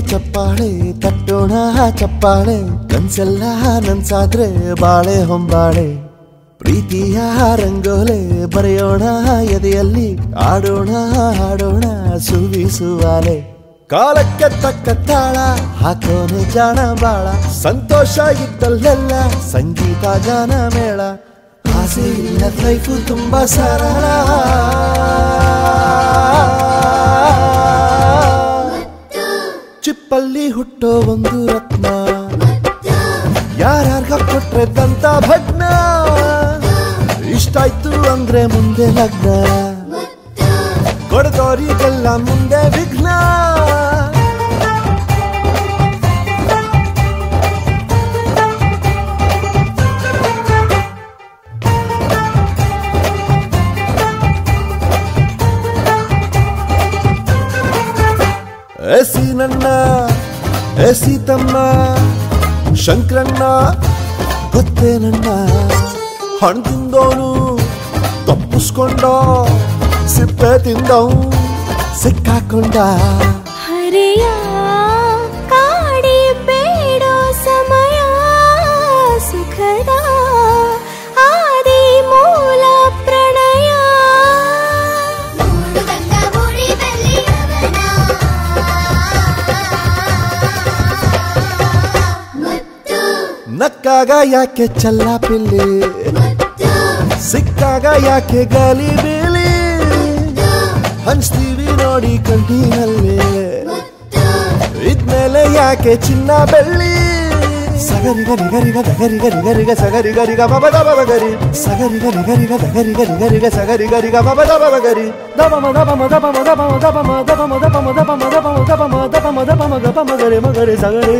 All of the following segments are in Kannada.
ಚಪ್ಪಾಳೆ ತಟ್ಟೋಣ ಚಪ್ಪಾಳೆ ಕನ್ಸೆಲ್ಲ ನನ್ಸಾದ್ರೆ ಬಾಳೆ ಹೊಂಬಾಳೆ ಪ್ರೀತಿಯ ರಂಗೋಲೆ ಬರೆಯೋಣ ಎದೆಯಲ್ಲಿ ಆಡೋಣ ಹಾಡೋಣ ಸುವಿಸುವಾಲೆ ಕಾಲಕ್ಕೆ ತಕ್ಕ ತಾಳ ಹಾಕೋನೆ ಜಾಣ ಬಾಳ ಸಂತೋಷ ಇದ್ದಲ್ಲೆಲ್ಲ ಸಂಗೀತ ಗಾನ ಮೇಳ ಆಸೆ ಇಲ್ಲ ಲೈಫು ತುಂಬಾ ಸರಳ ಚಿಪ್ಪಲ್ಲಿ ಹುಟ್ಟೋ ಒಂದು ರತ್ನ ಯಾರ್ಯಾರ್ಗ ಕೊಟ್ರೆ ದಂತ ಭಗ್ನ ಇಷ್ಟಾಯ್ತು ಅಂದ್ರೆ ಮುಂದೆ ಲಗ್ನ ಕೊಡದೋರಿಗೆಲ್ಲ ಮುಂದೆ ವಿಘ್ನ ಎಸಿ ನನ್ನ ಎಸಿ ತಮ್ಮ ಶಂಕರಣ್ಣ ಗೊತ್ತೇ ನನ್ನ ಹಣ್ಣು ತಿಂದವನು ತಪ್ಪಿಸ್ಕೊಂಡ ಸಿಪ್ಪೆ ತಿಂದವ್ ಸಿಕ್ಕಾಕೊಂಡ ಹರೆಯ ಕಾಡಿ ಬೇಡೋ ಸಮಯ ಸುಖದ ಆದಿ ಮೂಲ ಪ್ರಣಯ ನಕ್ಕಾಗ ಯಾಕೆ ಚಲ್ಲಾಪಿಲ್ಲಿ ಸಿಕ್ಕಾಗ ಯಾಕೆ ಗಾಲಿ ಬೀಳಿ ಹಂಚ್ತೀವಿ ನೋಡಿ ಕಂಟಿನಲ್ಲಿ ಇದ್ಮೇಲೆ ಯಾಕೆ ಚಿನ್ನ ಬೆಳ್ಳಿ ಸಗರಿಗ ನಿಗರಿಗ ದಗರಿಗ ನಿಗರಿಗ ಸಗರಿಗ ರಿಗ ಮಬದ ಬಬಗರಿ ಸಗರಿಗ ನಿಗರಿಗ ದಗರಿಗ ನಿಗರಿಗ ಸಗರಿಗ ರಿಗ ಮಬದ ಬಬಗರಿ ದಬ ಮದ ಬಮ ದಬ ಮದ ಬಮ ದಬ ಮ ದಬ ಮ ದಬ ಮ ದಬ ಮ ದಬ ಮ ದಬ ಮ ದಬ ಮ ದಬ ಮ ದಬ ಮಗರಿ ಮಗರಿ ಸಗರಿ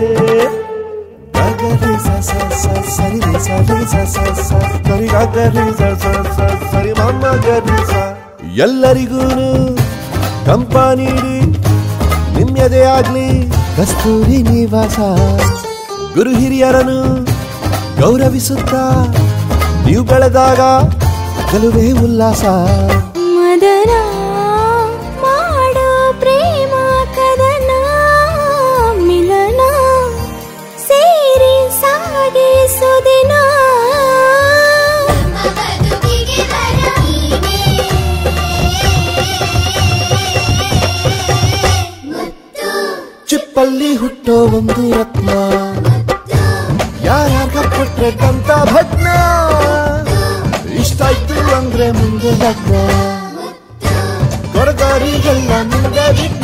ಗರಿ ಸ ಸ ಸ ಸರಿ ರಿ ಸ ರಿ ಸ ಸ ಸ ಸರಿ ಗ ಗರಿ ಸ ಸ ಸ ಸರಿ ಮಮ್ಮ ಗರಿ ಸ ಎಲ್ಲರಿಗೂನು ಕಂಪ ನೀಡಿ ನಿಮ್ಯದೇ ಆಗ್ಲಿ ಕಸ್ತೂರಿ ನಿವಾಸ ಗುರು ಹಿರಿಯರನು ಗೌರವಿಸುತ್ತಾ ನೀವು ಬೆಳೆದಾಗ ಗೆಲುವೇ ಉಲ್ಲಾಸ ಮದನ ಮಾಡೋ ಪ್ರೇಮ ಕದನ ಮಿಲನ ಸೇರಿ ಸಾಗಿ ಸುದಿನ ಚಿಪ್ಪಲ್ಲಿ ಹುಟ್ಟೋ ಒಂದು ರತ್ನ ಯಾರ್ಯಾರ್ಗ ಕೊಟ್ರೆ ಕಂತ ಭಗ್ನ ಇಷ್ಟಾಯ್ತು ಅಂದ್ರೆ ಮುಂದೆ ಲಗ್ನ ಕೊರಗಾರಿಗೆಲ್ಲ ಮುಂದೆ ವಿಘ್ನ